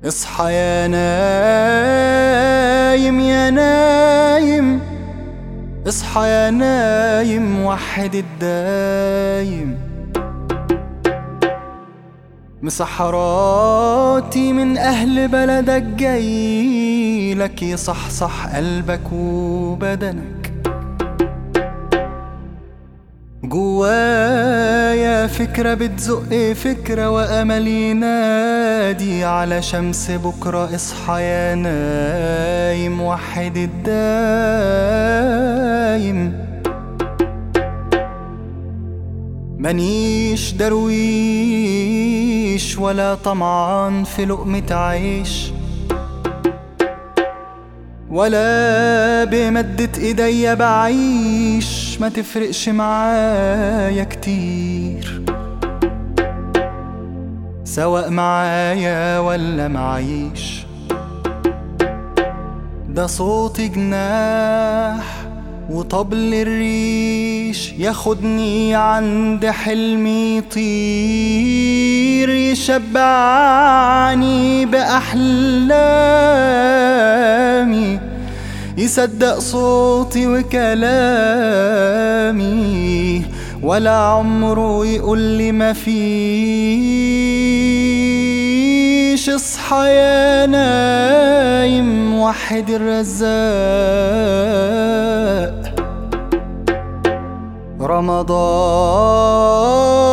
اصحى يا نايم يا نايم اصحى يا نايم وحد الدايم مسحراتي من أهل بلدك جاي لك يصحصح قلبك وبدنك جوايا فكرة بتزق فكرة وأمل ينادي على شمس بكرة اصحى يا نايم وحد الدايم مانيش درويش ولا طمعان في لقمة عيش ولا بمدة ايديا بعيش ما تفرقش معايا كتير سواء معايا ولا معيش ده صوت جناح وطبل الريش ياخدني عند حلمي يطير يشبعني بأحلامي يصدق صوتي وكلامي ولا عمره يقول لي ما فيش اصحى يا نايم وحد الرزاق رمضان